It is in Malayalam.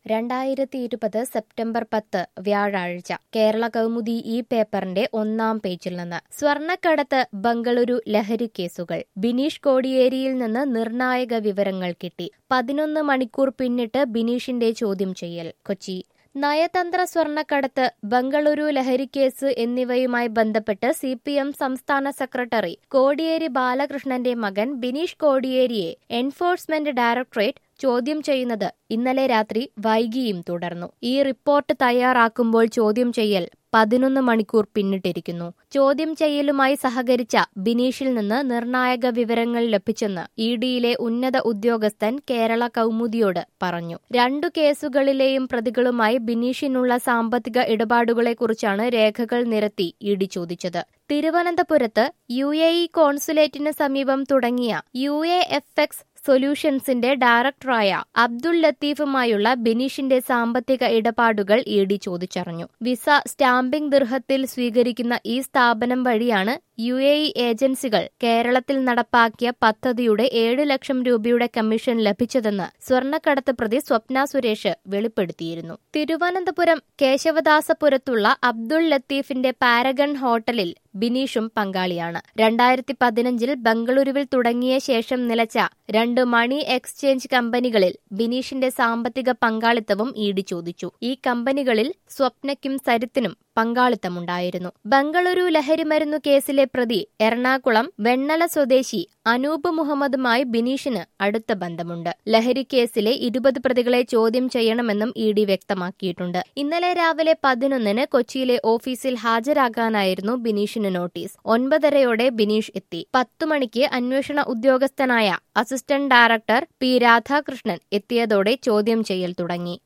രണ്ടായിരത്തി ഇരുപത് സെപ്റ്റംബർ പത്ത് വ്യാഴാഴ്ച കേരള കൗമുദി ഈ പേപ്പറിന്റെ ഒന്നാം പേജിൽ നിന്ന് സ്വർണ്ണക്കടത്ത് ബംഗളൂരു ലഹരി കേസുകൾ ബിനീഷ് കോടിയേരിയിൽ നിന്ന് നിർണായക വിവരങ്ങൾ കിട്ടി പതിനൊന്ന് മണിക്കൂർ പിന്നിട്ട് ബിനീഷിന്റെ ചോദ്യം ചെയ്യൽ കൊച്ചി നയതന്ത്ര സ്വർണ്ണക്കടത്ത് ബംഗളൂരു ലഹരിക്കേസ് എന്നിവയുമായി ബന്ധപ്പെട്ട് സി പി എം സംസ്ഥാന സെക്രട്ടറി കോടിയേരി ബാലകൃഷ്ണന്റെ മകൻ ബിനീഷ് കോടിയേരിയെ എൻഫോഴ്സ്മെന്റ് ഡയറക്ടറേറ്റ് ചോദ്യം ചെയ്യുന്നത് ഇന്നലെ രാത്രി വൈകിയും തുടർന്നു ഈ റിപ്പോർട്ട് തയ്യാറാക്കുമ്പോൾ ചോദ്യം ചെയ്യൽ പതിനൊന്ന് മണിക്കൂർ പിന്നിട്ടിരിക്കുന്നു ചോദ്യം ചെയ്യലുമായി സഹകരിച്ച ബിനീഷിൽ നിന്ന് നിർണായക വിവരങ്ങൾ ലഭിച്ചെന്ന് ഇ ഡിയിലെ ഉന്നത ഉദ്യോഗസ്ഥൻ കേരള കൗമുദിയോട് പറഞ്ഞു രണ്ടു കേസുകളിലെയും പ്രതികളുമായി ബിനീഷിനുള്ള സാമ്പത്തിക ഇടപാടുകളെക്കുറിച്ചാണ് രേഖകൾ നിരത്തി ഇ ഡി ചോദിച്ചത് തിരുവനന്തപുരത്ത് യു എ ഇ കോൺസുലേറ്റിന് സമീപം തുടങ്ങിയ യു എ എഫ് എക്സ് സൊല്യൂഷൻസിന്റെ ഡയറക്ടറായ അബ്ദുൾ ലത്തീഫുമായുള്ള ബിനീഷിന്റെ സാമ്പത്തിക ഇടപാടുകൾ ഇ ഡി ചോദിച്ചറിഞ്ഞു വിസ സ്റ്റാമ്പിംഗ് ദൃഹത്തിൽ സ്വീകരിക്കുന്ന ഈ സ്ഥാപനം വഴിയാണ് യു എ ഇ ഏജൻസികൾ കേരളത്തിൽ നടപ്പാക്കിയ പദ്ധതിയുടെ ഏഴ് ലക്ഷം രൂപയുടെ കമ്മീഷൻ ലഭിച്ചതെന്ന് സ്വർണ്ണക്കടത്ത് പ്രതി സ്വപ്ന സുരേഷ് വെളിപ്പെടുത്തിയിരുന്നു തിരുവനന്തപുരം കേശവദാസപുരത്തുള്ള അബ്ദുൾ ലത്തീഫിന്റെ പാരഗൺ ഹോട്ടലിൽ ബിനീഷും പങ്കാളിയാണ് രണ്ടായിരത്തി പതിനഞ്ചിൽ ബംഗളൂരുവിൽ തുടങ്ങിയ ശേഷം നിലച്ച രണ്ട് മണി എക്സ്ചേഞ്ച് കമ്പനികളിൽ ബിനീഷിന്റെ സാമ്പത്തിക പങ്കാളിത്തവും ഇ ഡി ചോദിച്ചു ഈ കമ്പനികളിൽ സ്വപ്നയ്ക്കും സരിത്തിനും പങ്കാളിത്തമുണ്ടായിരുന്നു ബംഗളൂരു ലഹരിമരുന്നു കേസിലെ പ്രതി എറണാകുളം വെണ്ണല സ്വദേശി അനൂപ് മുഹമ്മദുമായി ബിനീഷിന് അടുത്ത ബന്ധമുണ്ട് ലഹരി കേസിലെ ഇരുപത് പ്രതികളെ ചോദ്യം ചെയ്യണമെന്നും ഇ ഡി വ്യക്തമാക്കിയിട്ടുണ്ട് ഇന്നലെ രാവിലെ പതിനൊന്നിന് കൊച്ചിയിലെ ഓഫീസിൽ ഹാജരാകാനായിരുന്നു ബിനീഷിന് നോട്ടീസ് ഒൻപതരയോടെ ബിനീഷ് എത്തി പത്തു മണിക്ക് അന്വേഷണ ഉദ്യോഗസ്ഥനായ അസിസ്റ്റന്റ് ഡയറക്ടർ പി രാധാകൃഷ്ണൻ എത്തിയതോടെ ചോദ്യം ചെയ്യൽ തുടങ്ങി